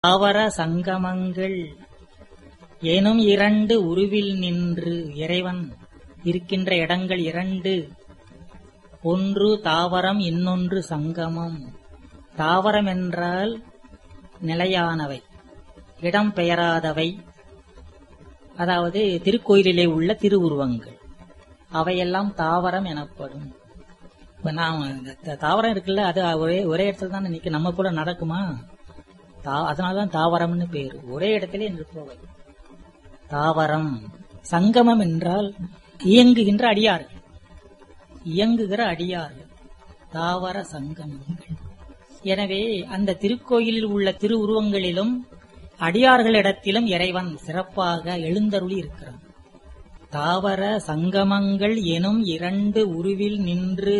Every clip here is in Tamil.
தாவர சங்கமங்கள் எனும் இரண்டு உருவில் நின்று இறைவன் இருக்கின்ற இடங்கள் இரண்டு ஒன்று தாவரம் இன்னொன்று சங்கமம் தாவரம் என்றால் நிலையானவை இடம் பெயராதவை அதாவது திருக்கோயிலிலே உள்ள திருவுருவங்கள் அவையெல்லாம் தாவரம் எனப்படும் இப்ப நான் இந்த தாவரம் இருக்குல்ல அது ஒரே ஒரே இடத்துல தான் நிக்க நம்ம கூட நடக்குமா தா- அதனாலதான் தாவரம்னு பேரு ஒரே இடத்திலே நிற்பவை தாவரம் சங்கமம் என்றால் இயங்குகின்ற அடியார்கள் இயங்குகிற அடியார்கள் தாவர சங்கமங்கள் எனவே அந்த திருக்கோயிலில் உள்ள திருவுருவங்களிலும் அடியார்களிடத்திலும் இறைவன் சிறப்பாக எழுந்தருளி இருக்கிறான் தாவர சங்கமங்கள் எனும் இரண்டு உருவில் நின்று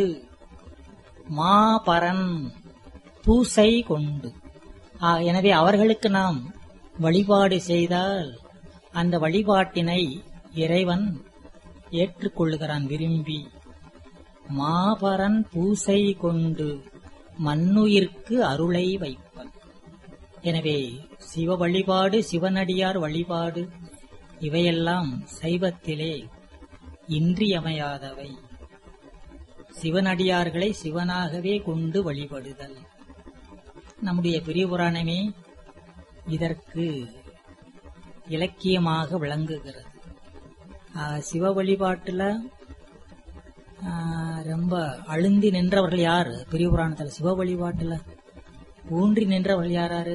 மாபரன் பூசை கொண்டு ஆ, எனவே அவர்களுக்கு நாம் வழிபாடு செய்தால் அந்த வழிபாட்டினை இறைவன் ஏற்றுக்கொள்ளுகிறான் விரும்பி மாபரன் பூசை கொண்டு மண்ணுயிர்க்கு அருளை வைப்பன் எனவே சிவ வழிபாடு சிவனடியார் வழிபாடு இவையெல்லாம் சைவத்திலே இன்றியமையாதவை சிவனடியார்களை சிவனாகவே கொண்டு வழிபடுதல் நம்முடைய பெரிய புராணமே இதற்கு இலக்கியமாக விளங்குகிறது ஆஹ் சிவ வழிபாட்டுல ஆஹ் ரொம்ப அழுந்தி நின்றவர்கள் யாரு பெரிய புராணத்துல சிவ வழிபாட்டுல ஊன்றி நின்றவர்கள் யாராரு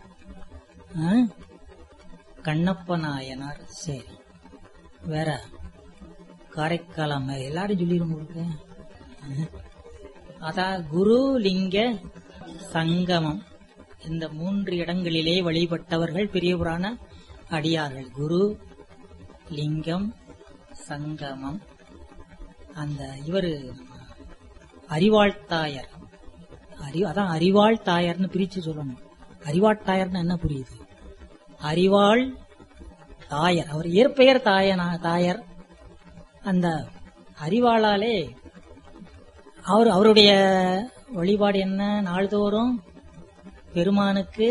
ஆஹ்? கண்ணப்ப நாயனார் சரி வேற காரைக்கால் அம்மா எல்லாரும் சொல்லிடும் உங்களுக்கு ஆஹ். அதான் குரு லிங்க சங்கமம் இந்த மூன்று இடங்களிலே வழிபட்டவர்கள் பெரிய புராண அடியார்கள் குரு லிங்கம் சங்கமம் அந்த இவரு அறிவாழ்த்தாயர் அறி அதான் அறிவாள் தாயர்னு பிரிச்சு சொல்லணும் அறிவாட்டாயர்னு என்ன புரியுது அறிவாள் தாயர் அவர் இயற்பெயர் தாயனா தாயர் அந்த அறிவாளாலே அவர் அவருடைய வழிபாடு என்ன நாள்தோறும் பெருமானுக்கு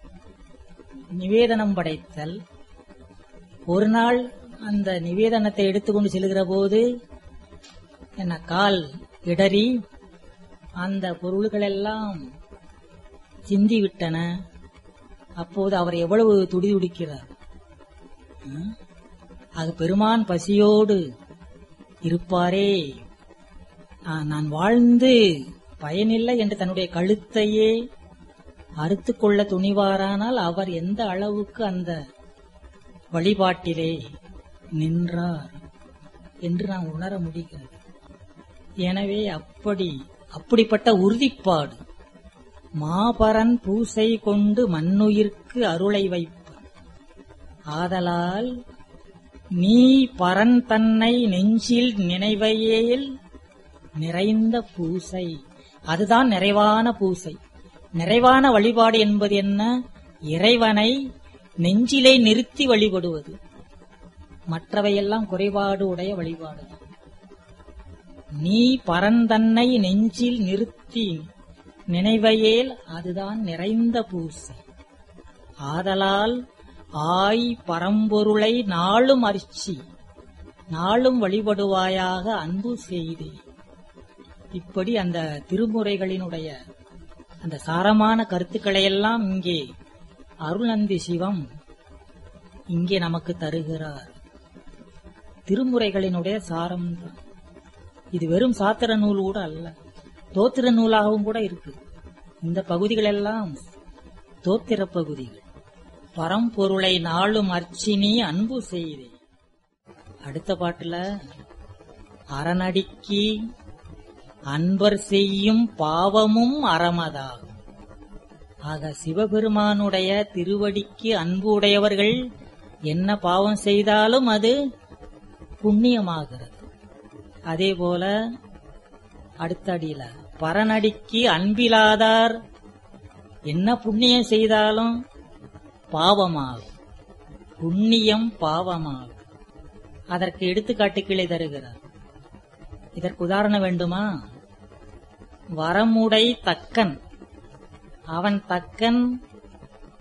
நிவேதனம் படைத்தல் ஒரு நாள் அந்த நிவேதனத்தை எடுத்துக்கொண்டு செல்கிற போது என்ன கால் இடறி அந்த பொருள்கள் எல்லாம் சிந்தி விட்டன அப்போது அவர் எவ்வளவு துடி துடிக்கிறார் ம்? ஆக பெருமான் பசியோடு இருப்பாரே ஆ, நான் வாழ்ந்து பயனில்லை என்று தன்னுடைய கழுத்தையே அறுத்துக் கொள்ள துணிவாரானால் அவர் எந்த அளவுக்கு அந்த வழிபாட்டிலே நின்றார் என்று நாம் உணர முடிகிறது எனவே அப்படி அப்படிப்பட்ட உறுதிப்பாடு மாபரன் பூசை கொண்டு மண்ணுயிர்க்கு அருளை வைப்பான் ஆதலால் நீ பரன் தன்னை நெஞ்சில் நினைவையேல் நிறைந்த பூசை அதுதான் நிறைவான பூசை நிறைவான வழிபாடு என்பது என்ன இறைவனை நெஞ்சிலே நிறுத்தி வழிபடுவது மற்றவையெல்லாம் குறைபாடு உடைய வழிபாடு நீ பரந்தன்னை நெஞ்சில் நிறுத்தி நினைவையேல் அதுதான் நிறைந்த பூசை ஆதலால் ஆய் பரம்பொருளை நாளும் அரிச்சி நாளும் வழிபடுவாயாக அன்பு செய்தே இப்படி அந்த திருமுறைகளினுடைய அந்த சாரமான கருத்துக்களை எல்லாம் இங்கே அருள்நந்தி சிவம் இங்கே நமக்கு தருகிறார் திருமுறைகளினுடைய சாரம் இது வெறும் சாத்திர நூல் கூட அல்ல தோத்திர நூலாகவும் கூட இருக்கு இந்த பகுதிகள் எல்லாம் தோத்திர பகுதிகள் பரம்பொருளை நாளும் அர்ச்சினி அன்பு செய்தே அடுத்த பாட்டுல அரணடிக்கு அன்பர் செய்யும் பாவமும் அறமதாகும் ஆக சிவபெருமானுடைய திருவடிக்கு அன்பு உடையவர்கள் என்ன பாவம் செய்தாலும் அது புண்ணியமாகிறது அதே போல அடுத்த அடியில பரனடிக்கு அன்பிலாதார் என்ன புண்ணியம் செய்தாலும் பாவமாகும் புண்ணியம் பாவமாகும் அதற்கு எடுத்துக்காட்டு கீழே தருகிறார் இதற்கு உதாரணம் வேண்டுமா வரமுடை தக்கன் அவன் தக்கன்